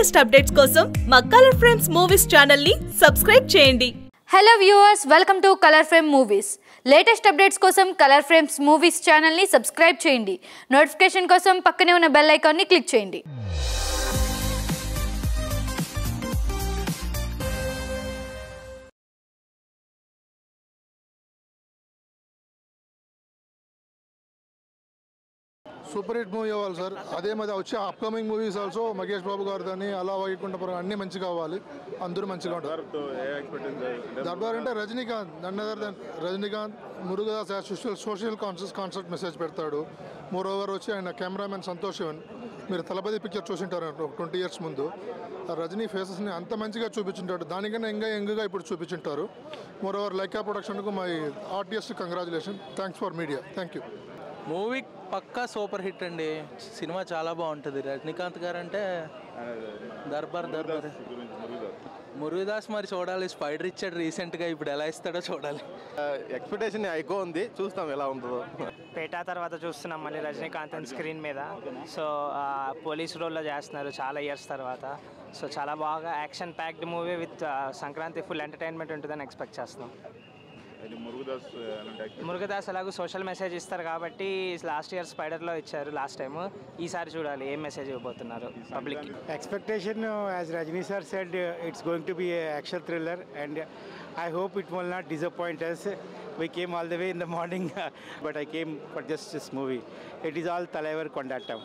Latest updates కోసం మా Colour Frames Movies channel ని సబ్స్క్రైబ్ చేయండి hello viewers welcome to Colour Frame Movies latest updates కోసం Colour Frames Movies ఛానల్ని subscribe చేయండి నోటిఫికేషన్ కోసం పక్కనే ఉన్న బెల్ ఐకాన్ని క్లిక్ చేయండి సూపర్ హిట్ మూవీ అవ్వాలి సార్ అదే మరి వచ్చే upcoming movies also Mahesh Babu garu కానీ అలా వైకుంఠపురం అన్ని మంచిగా అవ్వాలి అందరూ మంచిగా ఉంటారు దర్బార్ అంటే Rajinikanth none other than Rajinikanth Murugadoss as social social conscious concept message పెడతాడు మోర్ ఓవర్ వచ్చి ఆయన కెమెరామెన్ సంతోష్ శివన్ మీరు తలపతి పిక్చర్ చూసింటారు ఒక ట్వంటీ ఇయర్స్ ముందు ఆ రజనీ ఫేసెస్ని అంత మంచిగా చూపించుంటాడు దానికన్నా ఇంకా యంగ్గా ఇప్పుడు చూపించుంటారు మోర్ ఓవర్ లైకా ప్రొడక్షన్కు my artists congratulation thanks for media thank you movie పక్కా సూపర్ హిట్ అండి సినిమా చాలా బాగుంటుంది రజనీకాంత్ గారు అంటే దర్బార్ దర్బార్ మురుగదాస్ మరి చూడాలి స్పైడర్ ఇచ్చాడు రీసెంట్గా ఇప్పుడు ఎలా ఇస్తాడో చూడాలి ఎక్స్పెక్టేషన్ ఎక్కువ ఉంది చూస్తాం ఎలా ఉంటుందో పేటా తర్వాత చూస్తున్నాం మళ్ళీ రజనీకాంత్ స్క్రీన్ మీద సో ఆ, పోలీస్ రోల్లో చేస్తున్నారు చాలా ఇయర్స్ తర్వాత సో చాలా బాగా action packed movie with Sankranti full entertainment ఉంటుందని ఎక్స్పెక్ట్ చేస్తున్నాం మురుగదాస్ ఎలాగో సోషల్ మెసేజ్ ఇస్తారు కాబట్టి లాస్ట్ ఇయర్ స్పైడర్లో ఇచ్చారు లాస్ట్ టైం ఈసారి చూడాలి ఏం మెసేజ్ ఇవ్వబోతున్నారు public Expectation, uh, as Rajni sir said, uh, it's going to be a action thriller, and uh, I hope it will not disappoint us. We came all the way in the morning, but I came for just this movie. It is all Talaivar Kondatam.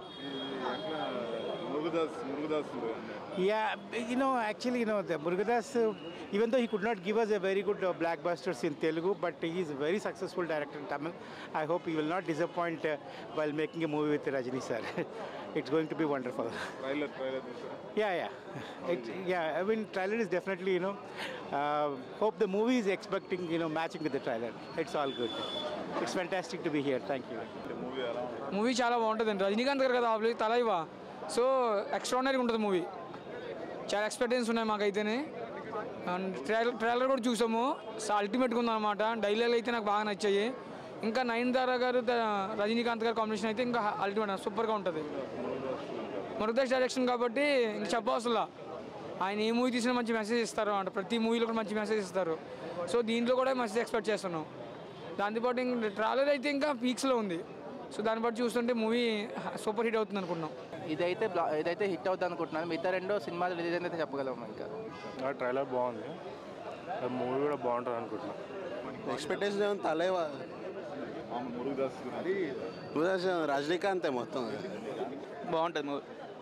yeah, you know, actually, you know, the Murugadas, uh, even though he could not give us a very good uh, blockbusters in Telugu, but he is a very successful director in Tamil. I hope he will not disappoint uh, while making a movie with Rajni sir. it's going to be wonderful. Yeah, yeah. It, yeah, I mean, trailer is definitely, you know, uh, hope the movie is expecting, you know, matching with the trailer. It's all good. It's fantastic to be here. Thank you. Movie చాలా బాగుంటుందండి రజనీకాంత్ గారు కదా obvious Thalaiva so extraordinary ఉంటుంది movie చాలా expectations ఉన్నాయి మాకైతేనే and trailer trailer కూడా చూసాము అల్టిమేట్గా ఉందన్నమాట డైలాగ్ అయితే నాకు బాగా నచ్చాయి ఇంకా నయనతార గారు త- రజనీకాంత్ గారు కాంబినేషన్ అయితే ఇంకా అల్టిమేట్ సూపర్గా ఉంటుంది మురుగదాస్ డైరెక్షన్ కాబట్టి ఇంక చెప్పవసలా ఆయన ఏ మూవీ తీసినా మంచి మెసేజ్ ఇస్తారు అంటే ప్రతి మూవీలో కూడా మంచి మెసేజ్ ఇస్తారు సో దీంట్లో కూడా మెసేజ్ ఎక్స్పెక్ట్ చేస్తున్నాం దాంతోపాటు ఇంక ట్రాలర్ అయితే ఇంకా పీక్స్లో ఉంది సో దాన్ని బట్టి చూస్తుంటే మూవీ సూపర్ హిట్ అవుతుంది అనుకుంటున్నాం ఇదైతే బ్లా- ఇదైతే హిట్ అవుతుంది అనుకుంటున్నాను మిగతా రెండో సినిమాలు రిలీజ్ అయితే చెప్పగలం ఇంకా ట్రైలర్ బాగుంది మూవీ కూడా బాగుంటుంది అనుకుంటున్నాను ఎక్స్పెక్టేషన్ ఏమో తలేవా మురుగదాస్ రజనీకాంతే మొత్తం బాగుంటుంది మూవీ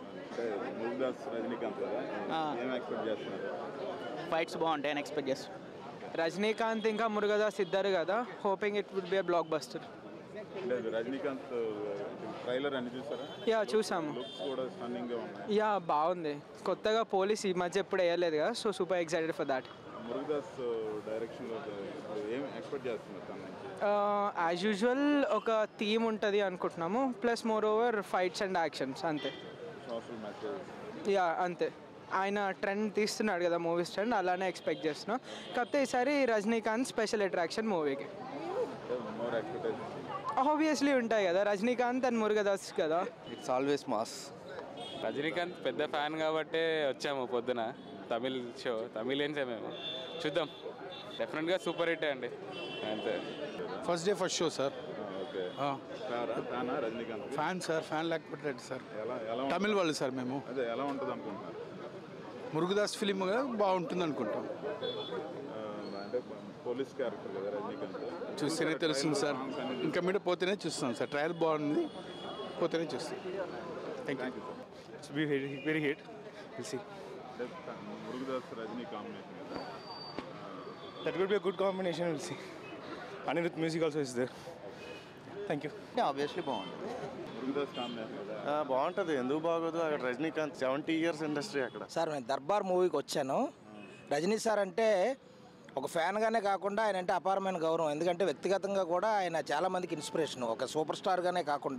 ఫైట్స్ బాగుంటాయి అని ఎక్స్పెక్ట్ చేస్తాం రజనీకాంత్ ఇంకా మురుగదాస్ ఇద్దరు కదా hoping it would be a blockbuster Rajinikanth trailer అన్ని చూసారా యా చూసాము లుక్స్ కూడా స్టన్నింగ్ గా ఉన్నాయి యా బాగుంది కొత్తగా పోలీస్ ఈ మధ్య ఎప్పుడు వేయలేదు కదా so super excited for that Murugadoss direction లో ఏం ఎక్స్పెక్ట్ చేస్తున్నారు తన నుంచి యాజ్ యూజువల్ ఒక థీమ్ ఉంటుంది అనుకుంటున్నాము plus moreover fights and actions అంతే సోషల్ మెసేజ్ యా అంతే ఆయన ట్రెండ్ తీస్తున్నాడు కదా మూవీస్ ట్రెండ్ అలానే ఎక్స్పెక్ట్ చేస్తున్నాం కాకపోతే ఈసారి రజనీకాంత్ స్పెషల్ అట్రాక్షన్ మూవీకి మోర్ ఎక్స్పెక్టేషన్ ఆబ్వియస్లీ ఉంటాయి కదా రజనీకాంత్ అండ్ మురుగదాస్ కదా ఇట్స్ ఆల్వేస్ మాస్ రజనీకాంత్ పెద్ద ఫ్యాన్ కాబట్టే వచ్చాము పొద్దున తమిళ్ షో తమిళియన్సే మేము చూద్దాం డెఫినెట్గా సూపర్ హిట్ అండి అంతే First day, first show, sir. Okay Uh, ఫ్యానా Rajinikanth fan, sir. Fan like పెట్టండి సార్ ఎలా ఎలా తమిళ వాళ్ళు సార్ మేము అదే ఎలా ఉంటుంది అనుకుంటున్నారు మురుగదాస్ ఫిలిం బాగుంటుంది అనుకుంటాం ఆ, అంటే పోలీస్ క్యారెక్టర్ కదా రజనీకాంత్ చూస్తేనే తెలుస్తుంది సార్ ఇంకా మీద పోతేనే చూస్తాం సార్ ట్రయల్ బాగుంది పోతేనే చూస్తాం thank you it's be very very hit will see అంటే మురుగదాస్ రజనీ కాంబినేషన్ కదా that will be good combination will see Anirudh music also is there thank you obviously బాగుంటుంది మురుగదాస్ కాంబినేషన్ కదా బాగుంటుంది ఎందుకు బాగోదు అక్కడ రజనీకాంత్ సెవెంటీ ఇయర్స్ ఇండస్ట్రీ అక్కడ సార్ నేను దర్బార్ మూవీకి వచ్చాను రజనీ సార్ అంటే ఒక ఫ్యాన్గానే కాకుండా ఆయన అంటే అపారమైన గౌరవం ఎందుకంటే వ్యక్తిగతంగా కూడా ఆయన చాలామందికి ఇన్స్పిరేషన్ ఒక సూపర్ స్టార్గానే కాకుండా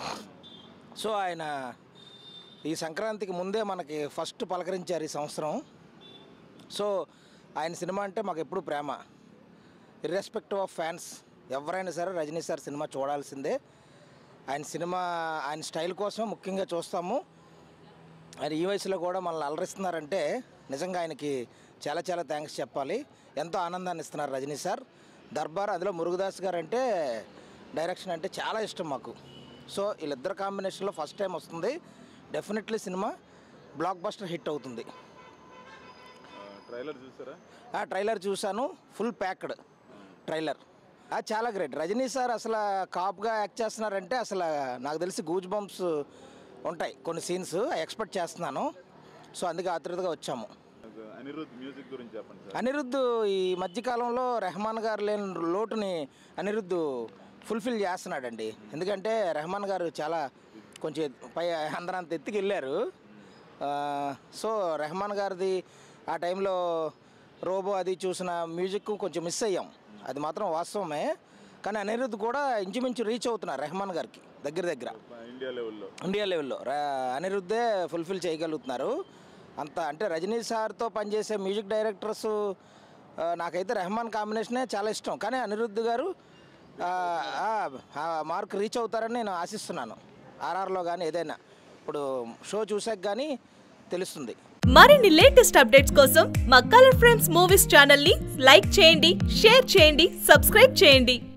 సో ఆయన ఈ సంక్రాంతికి ముందే మనకి ఫస్ట్ పలకరించారు ఈ సంవత్సరం సో ఆయన సినిమా అంటే మాకు ఎప్పుడు ప్రేమ ఇర్రెస్పెక్టివ్ ఆఫ్ ఫ్యాన్స్ ఎవరైనా సరే రజనీ సార్ సినిమా చూడాల్సిందే ఆయన సినిమా ఆయన స్టైల్ కోసం ముఖ్యంగా చూస్తాము ఆయన ఈ వయసులో కూడా మనల్ని అలరిస్తున్నారంటే నిజంగా ఆయనకి చాలా చాలా థ్యాంక్స్ చెప్పాలి ఎంతో ఆనందాన్ని ఇస్తున్నారు రజనీ సార్ దర్బార్ అందులో మురుగదాస్ గారు అంటే డైరెక్షన్ అంటే చాలా ఇష్టం మాకు సో వీళ్ళిద్దరు కాంబినేషన్లో ఫస్ట్ టైం వస్తుంది definitely cinema blockbuster hit అవుతుంది ట్రైలర్ చూసారా ఆ ట్రైలర్ చూశాను ఫుల్ ప్యాక్డ్ ట్రైలర్ ఆ, చాలా గ్రేట్ రజనీ సార్ అసలు కాప్గా యాక్ట్ చేస్తున్నారంటే అసలు నాకు తెలిసి గూజ్ బంప్స్ ఉంటాయి కొన్ని సీన్స్ ఎక్స్పెక్ట్ చేస్తున్నాను సో అందుకే ఆతృతగా వచ్చాము అనిరుద్ మ్యూజిక్ గురించి చెప్పండి సార్ అనిరుద్ధ్ ఈ మధ్యకాలంలో రెహమాన్ గారు లేని లోటుని అనిరుద్ధ్ ఫుల్ఫిల్ చేస్తున్నాడండి ఎందుకంటే రెహమాన్ గారు చాలా కొంచెం పై అందరంత ఎత్తుకి వెళ్ళారు ఆ, సో రెహమాన్ గారిది ఆ టైంలో రోబో అది చూసిన మ్యూజిక్ కొంచెం మిస్ అయ్యాం అది మాత్రం వాస్తవమే కానీ అనిరుద్ధ్ కూడా ఇంచుమించు రీచ్ అవుతున్నారు రెహమాన్ గారికి దగ్గర దగ్గర ఇండియా లెవెల్లో ఇండియా లెవెల్లో రా- అనిరుద్ధే ఫుల్ఫిల్ చేయగలుగుతున్నారు అంత అంటే రజనీ సార్తో పనిచేసే మ్యూజిక్ డైరెక్టర్స్ ఆ, నాకైతే రెహమాన్ కాంబినేషనే చాలా ఇష్టం కానీ అనిరుద్ధ్ గారు ఆ, ఆ, ఆ మార్క్ రీచ్ అవుతారని నేను ఆశిస్తున్నాను ఆర్ఆర్లో కానీ ఏదైనా ఇప్పుడు షో చూసాక కానీ తెలుస్తుంది మరిన్ని లేటెస్ట్ అప్డేట్స్ కోసం మా కలర్ ఫ్రేమ్స్ మూవీస్ ఛానల్ ని లైక్ చేయండి షేర్ చేయండి సబ్స్క్రైబ్ చేయండి